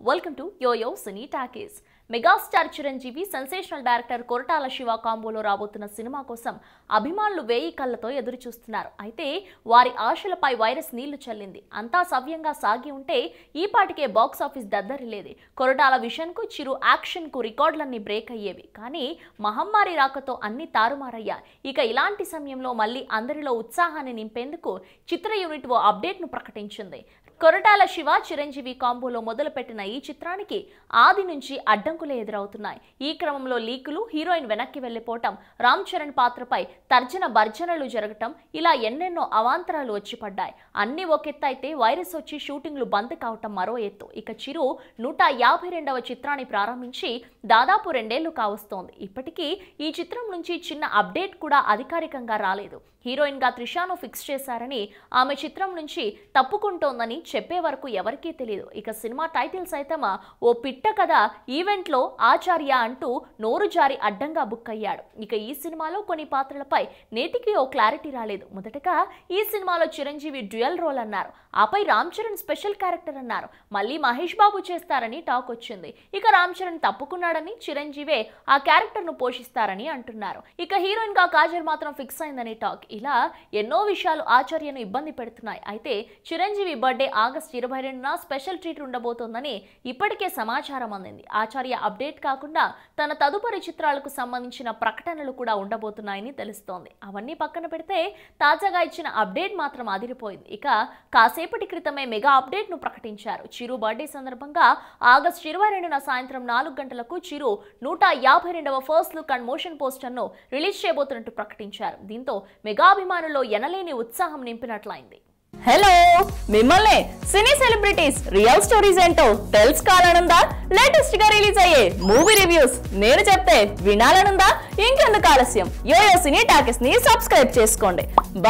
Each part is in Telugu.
welcome to yoyo cine talkies megastar Chiranjeevi sensational director Koratala Siva కాంబోలో రాబోతున్న సినిమా కోసం అభిమానులు వేయి కళ్ళతో ఎదురు చూస్తున్నారు అయితే వారి ఆశలపై వైరస్ నీళ్లు చల్లింది అంతా సవ్యంగా సాగి ఉంటే ఈ పాటికే బాక్స్ ఆఫీస్ దద్దరిల్లేది కొరటాల విషన్కు చిరు యాక్షన్కు రికార్డులన్నీ బ్రేక్ అయ్యేవి కానీ మహమ్మారి రాకతో అన్ని తారుమారయ్యా ఇక ఇలాంటి సమయంలో మళ్ళీ అందరిలో ఉత్సాహాన్ని నింపేందుకు చిత్ర యూనిట్ ఓ అప్డేట్ను ప్రకటించింది కొరటాల శివ చిరంజీవి కాంబోలో మొదలుపెట్టిన ఈ చిత్రానికి ఆది నుంచి అడ్డంకులే ఎదురవుతున్నాయి ఈ క్రమంలో లీకులు హీరోయిన్ వెనక్కి వెళ్లిపోవటం రామ్ చరణ్ పాత్రపై తర్జన భర్జనలు జరగటం ఇలా ఎన్నెన్నో అవాంతరాలు వచ్చి పడ్డాయి అన్ని ఒకెత్తు అయితే వైరస్ వచ్చి షూటింగ్లు బంద్ కావటం మరో ఎత్తు ఇక చిరు నూట యాభై రెండవ చిత్రాన్ని ప్రారంభించి దాదాపు రెండేళ్లు కావస్తోంది ఇప్పటికీ ఈ చిత్రం నుంచి చిన్న అప్డేట్ కూడా అధికారికంగా రాలేదు హీరోయిన్ గా త్రిషాను ఫిక్స్ చేశారని ఆమె చిత్రం నుంచి తప్పుకుంటోందని చెప్పే వరకు ఎవరికీ తెలియదు ఇక సినిమా టైటిల్ సైతం ఓ పిట్ట కథ ఈవెంట్లో ఆచార్య అంటూ నోరు జారి అడ్డంగా బుక్ అయ్యాడు ఇక ఈ సినిమాలో కొన్ని పాత్రలపై నేటికి ఓ క్లారిటీ రాలేదు మొదటగా ఈ సినిమాలో చిరంజీవి డ్యూయల్ రోల్ అన్నారు ఆపై రామ్ చరణ్ స్పెషల్ క్యారెక్టర్ అన్నారు మళ్ళీ మహేష్ బాబు చేస్తారని టాక్ వచ్చింది ఇక రామ్ చరణ్ తప్పుకున్నాడని చిరంజీవే ఆ క్యారెక్టర్ ను పోషిస్తారని అంటున్నారు ఇక హీరోయిన్ గా కాజల్ మాత్రం ఫిక్స్ అయిందని టాక్ ఇలా ఎన్నో విషయాలు ఆచార్యను ఇబ్బంది పెడుతున్నాయి అయితే చిరంజీవి బర్త్డే ఆగస్ట్ ఇరవై రెండున స్పెషల్ ట్రీట్ ఉండబోతోందని ఇప్పటికే సమాచారం అందింది ఆచార్య అప్డేట్ కాకుండా తన తదుపరి చిత్రాలకు సంబంధించిన ప్రకటనలు కూడా ఉండబోతున్నాయని తెలుస్తోంది అవన్నీ పక్కన పెడితే తాజాగా ఇచ్చిన అప్డేట్ మాత్రం అదిరిపోయింది ఇక కాసేపటి క్రితమే మెగా అప్డేట్ ను ప్రకటించారు చిరు బర్త్డే సందర్భంగా ఆగస్ట్ ఇరవై రెండున సాయంత్రం నాలుగు గంటలకు చిరు నూట యాభై రెండవ first look and motion poster ను రిలీజ్ చేయబోతున్నట్టు ప్రకటించారు దీంతో మెగాభిమానుల్లో ఎనలేని ఉత్సాహం నింపినట్లయింది హలో మిమ్మల్ని సినీ సెలబ్రిటీస్ రియల్ స్టోరీస్ ఏంటో తెలుసుకోవాలనుందా లేటెస్ట్ గా రిలీజ్ అయ్యే మూవీ రివ్యూస్ నేను చెప్తే వినాలనుందా ఇంకెందుకు ఆలస్యం యోయో సినీ టాకీస్ ని సబ్స్క్రైబ్ చేసుకోండి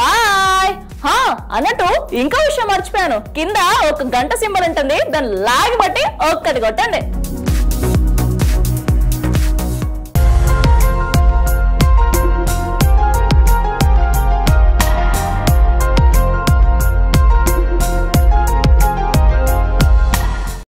బాయ్ హా అన్నట్టు ఇంకో విషయం మర్చిపోయాను కింద ఒక గంట సింబల్ ఉంటుంది దాన్ని లాగి బట్టి ఒక్కటి కొట్టండి